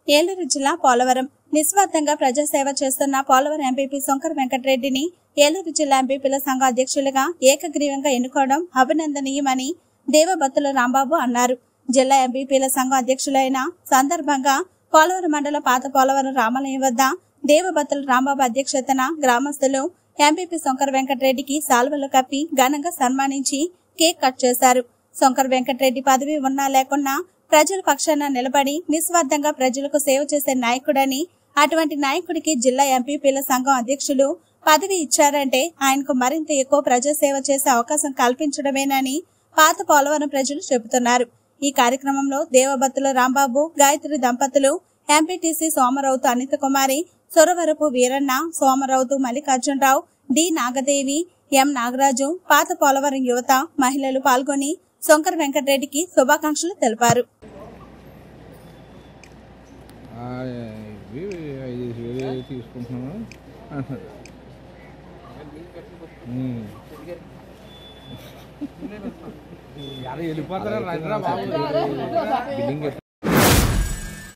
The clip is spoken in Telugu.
ఏలూరు జిల్లా పోలవరం నిస్వార్థంగా ప్రజాసేవ చేస్తున్న పోలవరం ఎంపీపీ శంకర్ వెంకటరెడ్డిని ఏలూరు జిల్లా ఎంపీపీల సంఘ అధ్యక్షులుగా ఏకగ్రీవంగా ఎన్నుకోవడం అభినందనీయమని దేవబత్తుల రాంబాబు అన్నారు జిల్లా ఎంపీపీల సంఘం అధ్యక్షులైన సందర్భంగా పోలవరం మండల పాత పోలవరం రామాలయం వద్ద దేవబత్తుల రాంబాబు అధ్యక్షతన గ్రామస్తులు ఎంపీపీ శంకర్ వెంకటరెడ్డికి సాల్వలు కప్పి ఘనంగా సన్మానించి కేక్ కట్ చేశారు శంకర్ వెంకటరెడ్డి పదవి ఉన్నా లేకున్నా ప్రజల పక్షాన నిలబడి నిస్వార్థంగా ప్రజలకు సేవ చేసే నాయకుడని అటువంటి నాయకుడికి జిల్లా ఎంపీపీల సంఘం అధ్యక్షులు పదవి ఇచ్చారంటే ఆయనకు మరింత ఎక్కువ ప్రజాసేవ చేసే అవకాశం కల్పించడమేనని పాత పోలవరం ప్రజలు చెబుతున్నారు ఈ కార్యక్రమంలో దేవబత్తుల రాంబాబు గాయత్రి దంపతులు ఎంపీటీసీ సోమరావుతు అనిత కుమారి సొరవరపు వీరన్న సోమరావుతు మల్లికార్జునరావు డి నాగదేవి ఎం నాగరాజు పాత పోలవరం యువత మహిళలు పాల్గొని శంకర్ వెంకటరెడ్డికి శుభాకాంక్షలు తెలిపారు ఆ, ఇవి ఐదు వేలు తీసుకుంటున్నాను ఉమ్. వెళ్ళిపోతారా రండిరా బాబు బిల్డింగ్